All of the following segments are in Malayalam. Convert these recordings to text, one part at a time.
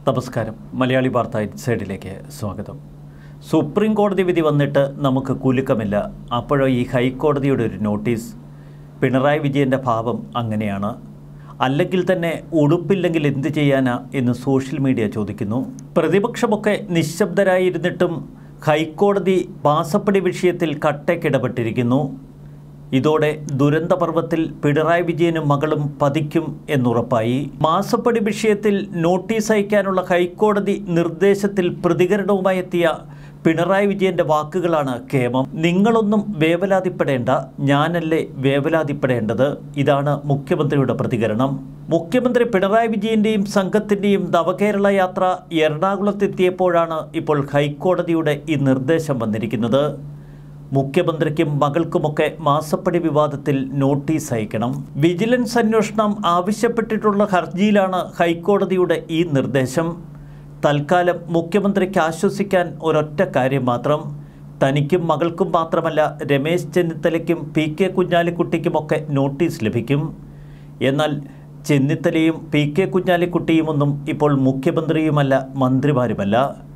നമസ്കാരം മലയാളി വാർത്ത ഇൻസൈഡിലേക്ക് സ്വാഗതം സുപ്രീം കോടതി വിധി വന്നിട്ട് നമുക്ക് കുലുക്കമില്ല അപ്പോഴോ ഈ ഹൈക്കോടതിയുടെ ഒരു നോട്ടീസ് പിണറായി വിജയൻ്റെ ഭാവം അങ്ങനെയാണ് അല്ലെങ്കിൽ തന്നെ ഉടുപ്പില്ലെങ്കിൽ എന്ത് ചെയ്യാനാ എന്ന് സോഷ്യൽ മീഡിയ ചോദിക്കുന്നു പ്രതിപക്ഷമൊക്കെ നിശബ്ദരായിരുന്നിട്ടും ഹൈക്കോടതി പാസപ്പടി വിഷയത്തിൽ കട്ടയ്ക്കിടപെട്ടിരിക്കുന്നു ഇതോടെ ദുരന്തപർവത്തിൽ പിണറായി വിജയനും മകളും പതിക്കും എന്നുറപ്പായി മാസപ്പടി വിഷയത്തിൽ നോട്ടീസ് അയക്കാനുള്ള ഹൈക്കോടതി നിർദ്ദേശത്തിൽ പ്രതികരണവുമായി എത്തിയ പിണറായി വിജയന്റെ വാക്കുകളാണ് കേമം നിങ്ങളൊന്നും വേവലാതിപ്പെടേണ്ട ഞാനല്ലേ വേവലാതിപ്പെടേണ്ടത് ഇതാണ് മുഖ്യമന്ത്രിയുടെ പ്രതികരണം മുഖ്യമന്ത്രി പിണറായി വിജയന്റെയും സംഘത്തിന്റെയും നവകേരള യാത്ര എറണാകുളത്തെത്തിയപ്പോഴാണ് ഇപ്പോൾ ഹൈക്കോടതിയുടെ ഈ നിർദ്ദേശം വന്നിരിക്കുന്നത് മുഖ്യമന്ത്രിക്കും മകൾക്കുമൊക്കെ മാസപ്പടി വിവാദത്തിൽ നോട്ടീസ് അയക്കണം വിജിലൻസ് അന്വേഷണം ആവശ്യപ്പെട്ടിട്ടുള്ള ഹർജിയിലാണ് ഹൈക്കോടതിയുടെ ഈ നിർദ്ദേശം തൽക്കാലം മുഖ്യമന്ത്രിക്ക് ആശ്വസിക്കാൻ ഒരൊറ്റ കാര്യം മാത്രം തനിക്കും മകൾക്കും മാത്രമല്ല രമേശ് ചെന്നിത്തലയ്ക്കും പി കെ കുഞ്ഞാലിക്കുട്ടിക്കുമൊക്കെ നോട്ടീസ് ലഭിക്കും എന്നാൽ ചെന്നിത്തലയും പി കെ കുഞ്ഞാലിക്കുട്ടിയുമൊന്നും ഇപ്പോൾ മുഖ്യമന്ത്രിയുമല്ല മന്ത്രിമാരുമല്ല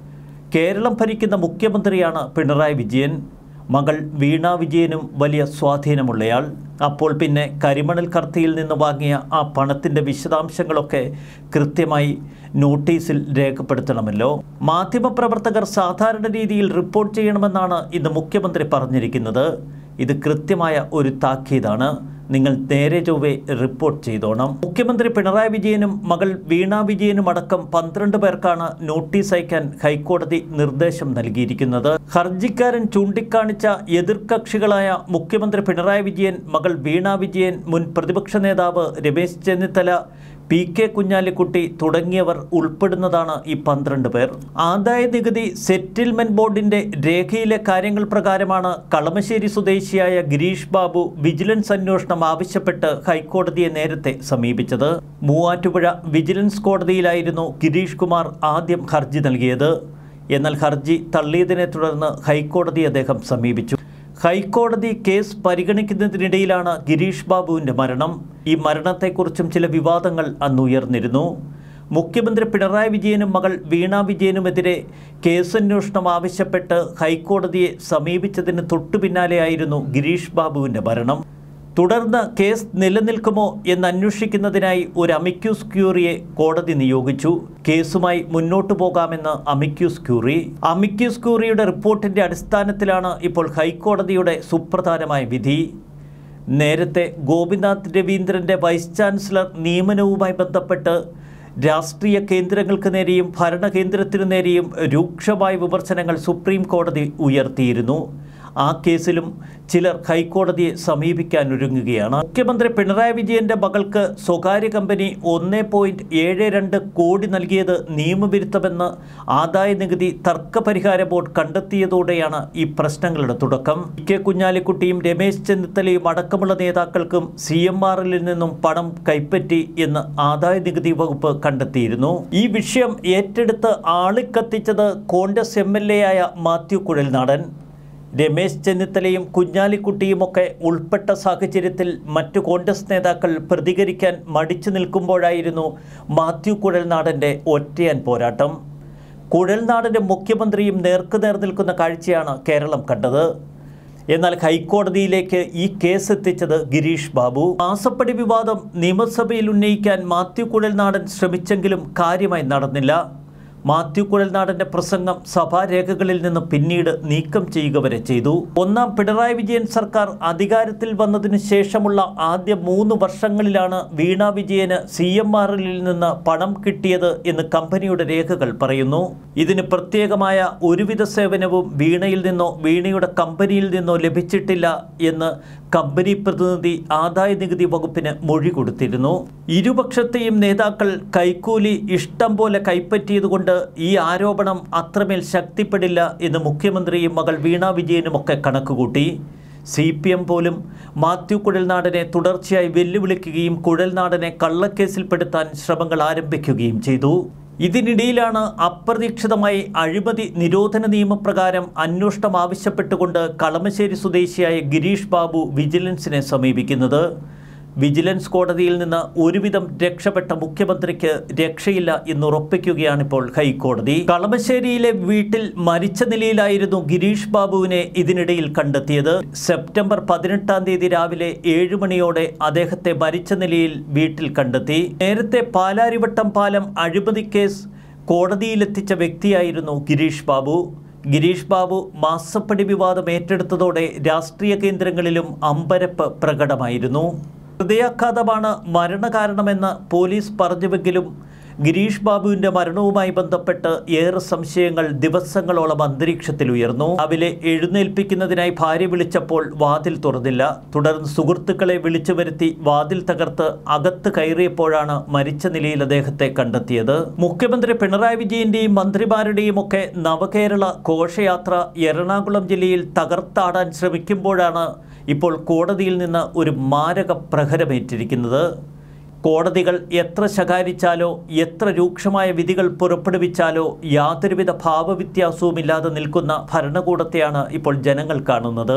കേരളം ഭരിക്കുന്ന മുഖ്യമന്ത്രിയാണ് പിണറായി വിജയൻ മകൾ വീണ വിജയനും വലിയ സ്വാധീനമുള്ളയാൾ അപ്പോൾ പിന്നെ കരിമണൽ കർത്തിയിൽ നിന്ന് വാങ്ങിയ ആ പണത്തിൻ്റെ വിശദാംശങ്ങളൊക്കെ കൃത്യമായി നോട്ടീസിൽ രേഖപ്പെടുത്തണമല്ലോ മാധ്യമപ്രവർത്തകർ സാധാരണ രീതിയിൽ റിപ്പോർട്ട് ചെയ്യണമെന്നാണ് ഇന്ന് മുഖ്യമന്ത്രി പറഞ്ഞിരിക്കുന്നത് ഇത് കൃത്യമായ ഒരു താക്കീതാണ് നിങ്ങൾ നേരെ ചൊവ്വെ റിപ്പോർട്ട് ചെയ്തോണം മുഖ്യമന്ത്രി പിണറായി വിജയനും മകൾ വീണ വിജയനും അടക്കം പന്ത്രണ്ട് പേർക്കാണ് നോട്ടീസ് അയക്കാൻ ഹൈക്കോടതി നിർദ്ദേശം നൽകിയിരിക്കുന്നത് ഹർജിക്കാരൻ ചൂണ്ടിക്കാണിച്ച എതിർകക്ഷികളായ മുഖ്യമന്ത്രി പിണറായി വിജയൻ മകൾ വീണ വിജയൻ മുൻ പ്രതിപക്ഷ നേതാവ് രമേശ് ചെന്നിത്തല പി കെ കുഞ്ഞാലിക്കുട്ടി തുടങ്ങിയവർ ഉൾപ്പെടുന്നതാണ് ഈ പന്ത്രണ്ട് പേർ ആദായ നികുതി സെറ്റിൽമെന്റ് ബോർഡിന്റെ രേഖയിലെ കാര്യങ്ങൾ പ്രകാരമാണ് കളമശ്ശേരി സ്വദേശിയായ ഗിരീഷ് ബാബു വിജിലൻസ് അന്വേഷണം ആവശ്യപ്പെട്ട് ഹൈക്കോടതിയെ നേരത്തെ സമീപിച്ചത് മൂവാറ്റുപുഴ വിജിലൻസ് കോടതിയിലായിരുന്നു ഗിരീഷ് കുമാർ ആദ്യം ഹർജി നൽകിയത് എന്നാൽ ഹർജി തള്ളിയതിനെ തുടർന്ന് ഹൈക്കോടതി അദ്ദേഹം സമീപിച്ചു ഹൈക്കോടതി കേസ് പരിഗണിക്കുന്നതിനിടയിലാണ് ഗിരീഷ് ബാബുവിൻ്റെ മരണം ഈ മരണത്തെക്കുറിച്ചും ചില വിവാദങ്ങൾ അന്ന് ഉയർന്നിരുന്നു മുഖ്യമന്ത്രി പിണറായി വിജയനും മകൾ വീണ വിജയനുമെതിരെ കേസന്വേഷണം ആവശ്യപ്പെട്ട് ഹൈക്കോടതിയെ സമീപിച്ചതിന് തൊട്ടു പിന്നാലെയായിരുന്നു ഗിരീഷ് ബാബുവിൻ്റെ മരണം തുടർന്ന് കേസ് നിലനിൽക്കുമോ എന്ന് അന്വേഷിക്കുന്നതിനായി ഒരു അമിക്യൂസ് ക്യൂറിയെ കോടതി നിയോഗിച്ചു കേസുമായി മുന്നോട്ടു പോകാമെന്ന് അമിക്യൂസ് ക്യൂറി അമിക്യൂസ് ക്യൂറിയുടെ റിപ്പോർട്ടിന്റെ അടിസ്ഥാനത്തിലാണ് ഇപ്പോൾ ഹൈക്കോടതിയുടെ സുപ്രധാനമായ വിധി നേരത്തെ ഗോപിനാഥ് രവീന്ദ്രന്റെ വൈസ് ചാൻസലർ നിയമനവുമായി ബന്ധപ്പെട്ട് രാഷ്ട്രീയ കേന്ദ്രങ്ങൾക്ക് നേരെയും ഭരണകേന്ദ്രത്തിനു നേരെയും രൂക്ഷമായ വിമർശനങ്ങൾ സുപ്രീം കോടതി ഉയർത്തിയിരുന്നു ആ കേസിലും ചിലർ ഹൈക്കോടതിയെ സമീപിക്കാൻ ഒരുങ്ങുകയാണ് മുഖ്യമന്ത്രി പിണറായി വിജയന്റെ മകൾക്ക് സ്വകാര്യ കമ്പനി ഒന്ന് പോയിന്റ് ഏഴ് രണ്ട് കോടി നൽകിയത് നിയമവിരുദ്ധമെന്ന് ആദായ നികുതി തർക്ക പരിഹാര ബോർഡ് കണ്ടെത്തിയതോടെയാണ് ഈ പ്രശ്നങ്ങളുടെ തുടക്കം ഇ കെ കുഞ്ഞാലിക്കുട്ടിയും രമേശ് ചെന്നിത്തലയും അടക്കമുള്ള നേതാക്കൾക്കും സി എം ആറിൽ നിന്നും പണം കൈപ്പറ്റി എന്ന് ആദായ നികുതി വകുപ്പ് കണ്ടെത്തിയിരുന്നു ഈ വിഷയം ഏറ്റെടുത്ത് ആളിക്കത്തിച്ചത് കോൺഗ്രസ് എം എൽ എ ആയ മാത്യു കുഴൽനാടൻ രമേശ് ചെന്നിത്തലയും കുഞ്ഞാലിക്കുട്ടിയുമൊക്കെ ഉൾപ്പെട്ട സാഹചര്യത്തിൽ മറ്റു കോൺഗ്രസ് നേതാക്കൾ പ്രതികരിക്കാൻ മടിച്ചു നിൽക്കുമ്പോഴായിരുന്നു മാത്യു കുഴൽനാടൻ്റെ ഒറ്റയാൻ പോരാട്ടം കുഴൽനാടൻ്റെ മുഖ്യമന്ത്രിയും നേർക്കുനേർ നിൽക്കുന്ന കാഴ്ചയാണ് കേരളം കണ്ടത് എന്നാൽ ഹൈക്കോടതിയിലേക്ക് ഈ കേസ് എത്തിച്ചത് ഗിരീഷ് ബാബു മാസപ്പടി വിവാദം നിയമസഭയിൽ ഉന്നയിക്കാൻ മാത്യു കുഴൽനാടൻ ശ്രമിച്ചെങ്കിലും കാര്യമായി നടന്നില്ല മാത്യു കുഴൽനാടന്റെ പ്രസംഗം സഭാരേഖകളിൽ നിന്ന് പിന്നീട് നീക്കം ചെയ്യുക വരെ ചെയ്തു ഒന്നാം പിണറായി വിജയൻ സർക്കാർ അധികാരത്തിൽ വന്നതിനു ശേഷമുള്ള ആദ്യ മൂന്ന് വർഷങ്ങളിലാണ് വീണ വിജയന് സി എം ആറിൽ നിന്ന് പണം കിട്ടിയത് എന്ന് കമ്പനിയുടെ രേഖകൾ പറയുന്നു ഇതിന് പ്രത്യേകമായ ഒരുവിധ സേവനവും വീണയിൽ നിന്നോ വീണയുടെ കമ്പനിയിൽ നിന്നോ ലഭിച്ചിട്ടില്ല എന്ന് കമ്പനി പ്രതിനിധി ആദായ നികുതി വകുപ്പിന് മൊഴി കൊടുത്തിരുന്നു ഇരുപക്ഷത്തെയും നേതാക്കൾ കൈക്കൂലി ഇഷ്ടം പോലെ കൈപ്പറ്റിയതുകൊണ്ട് ഈ ആരോപണം അത്രമേൽ ശക്തിപ്പെടില്ല എന്ന് മുഖ്യമന്ത്രിയും മകൾ വീണ വിജയനുമൊക്കെ കണക്കുകൂട്ടി സി പി എം പോലും മാത്യു കുഴൽനാടനെ തുടർച്ചയായി വെല്ലുവിളിക്കുകയും കുഴൽനാടനെ കള്ളക്കേസിൽപ്പെടുത്താൻ ശ്രമങ്ങൾ ആരംഭിക്കുകയും ചെയ്തു ഇതിനിടയിലാണ് അപ്രതീക്ഷിതമായി അഴിമതി നിരോധന നിയമപ്രകാരം അന്വേഷണം ആവശ്യപ്പെട്ടുകൊണ്ട് കളമശ്ശേരി സ്വദേശിയായ ഗിരീഷ് ബാബു വിജിലൻസിനെ സമീപിക്കുന്നത് വിജിലൻസ് കോടതിയിൽ നിന്ന് ഒരുവിധം രക്ഷപ്പെട്ട മുഖ്യമന്ത്രിക്ക് രക്ഷയില്ല എന്നുറപ്പിക്കുകയാണിപ്പോൾ ഹൈക്കോടതി കളമശ്ശേരിയിലെ വീട്ടിൽ മരിച്ച നിലയിലായിരുന്നു ഗിരീഷ് ബാബുവിനെ ഇതിനിടയിൽ കണ്ടെത്തിയത് സെപ്റ്റംബർ പതിനെട്ടാം തീയതി രാവിലെ ഏഴ് മണിയോടെ അദ്ദേഹത്തെ മരിച്ച നിലയിൽ വീട്ടിൽ കണ്ടെത്തി നേരത്തെ പാലാരിവട്ടം പാലം അഴിമതി കേസ് കോടതിയിലെത്തിച്ച വ്യക്തിയായിരുന്നു ഗിരീഷ് ബാബു ഗിരീഷ് ബാബു മാസപ്പടി വിവാദം ഏറ്റെടുത്തതോടെ രാഷ്ട്രീയ കേന്ദ്രങ്ങളിലും അമ്പരപ്പ് പ്രകടമായിരുന്നു ഹൃദയാഘാതമാണ് മരണകാരണമെന്ന് പോലീസ് പറഞ്ഞുവെങ്കിലും ഗിരീഷ് ബാബുവിന്റെ മരണവുമായി ബന്ധപ്പെട്ട് ഏറെ സംശയങ്ങൾ ദിവസങ്ങളോളം അന്തരീക്ഷത്തിൽ ഉയർന്നു രാവിലെ എഴുന്നേൽപ്പിക്കുന്നതിനായി ഭാര്യ വിളിച്ചപ്പോൾ വാതിൽ തുറന്നില്ല തുടർന്ന് സുഹൃത്തുക്കളെ വിളിച്ചു വരുത്തി വാതിൽ തകർത്ത് അകത്ത് കയറിയപ്പോഴാണ് മരിച്ച നിലയിൽ അദ്ദേഹത്തെ കണ്ടെത്തിയത് മുഖ്യമന്ത്രി പിണറായി വിജയന്റെയും മന്ത്രിമാരുടെയും ഒക്കെ നവകേരള ഘോഷയാത്ര എറണാകുളം ജില്ലയിൽ തകർത്താടാൻ ശ്രമിക്കുമ്പോഴാണ് ഇപ്പോൾ കോടതിയിൽ നിന്ന് ഒരു മാരക പ്രഹരമേറ്റിരിക്കുന്നത് കോടതികൾ എത്ര ശകാരിച്ചാലോ എത്ര രൂക്ഷമായ വിധികൾ പുറപ്പെടുവിച്ചാലോ യാതൊരുവിധ ഭാവവ്യത്യാസവുമില്ലാതെ നിൽക്കുന്ന ഭരണകൂടത്തെയാണ് ഇപ്പോൾ ജനങ്ങൾ കാണുന്നത്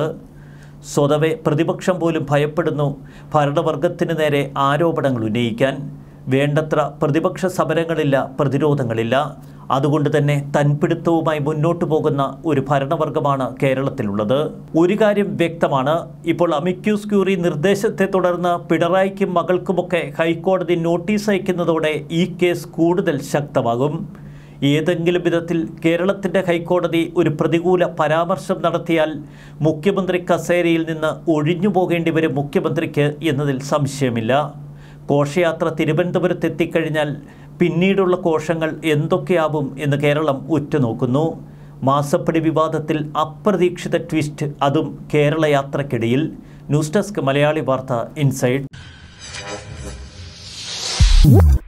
സ്വതവേ പ്രതിപക്ഷം പോലും ഭയപ്പെടുന്നു ഭരണവർഗത്തിന് നേരെ ആരോപണങ്ങൾ ഉന്നയിക്കാൻ വേണ്ടത്ര പ്രതിപക്ഷ സമരങ്ങളില്ല പ്രതിരോധങ്ങളില്ല അതുകൊണ്ട് തന്നെ തൻപിടുത്തവുമായി മുന്നോട്ടു പോകുന്ന ഒരു ഭരണവർഗമാണ് കേരളത്തിലുള്ളത് ഒരു കാര്യം വ്യക്തമാണ് ഇപ്പോൾ അമിക്യൂസ് ക്യൂറി നിർദ്ദേശത്തെ തുടർന്ന് പിണറായിക്കും മകൾക്കുമൊക്കെ ഹൈക്കോടതി നോട്ടീസ് അയക്കുന്നതോടെ ഈ കേസ് കൂടുതൽ ശക്തമാകും ഏതെങ്കിലും വിധത്തിൽ കേരളത്തിൻ്റെ ഹൈക്കോടതി ഒരു പ്രതികൂല പരാമർശം നടത്തിയാൽ മുഖ്യമന്ത്രി കസേരയിൽ നിന്ന് ഒഴിഞ്ഞു പോകേണ്ടി വരും മുഖ്യമന്ത്രിക്ക് എന്നതിൽ സംശയമില്ല ഘോഷയാത്ര തിരുവനന്തപുരത്ത് എത്തിക്കഴിഞ്ഞാൽ പിന്നീടുള്ള കോശങ്ങൾ എന്തൊക്കെയാവും എന്ന് കേരളം ഉറ്റുനോക്കുന്നു മാസപ്പടി വിവാദത്തിൽ അപ്രതീക്ഷിത ട്വിസ്റ്റ് അതും കേരള യാത്രക്കിടയിൽ ന്യൂസ് ഡെസ്ക് മലയാളി വാർത്ത ഇൻസൈഡ്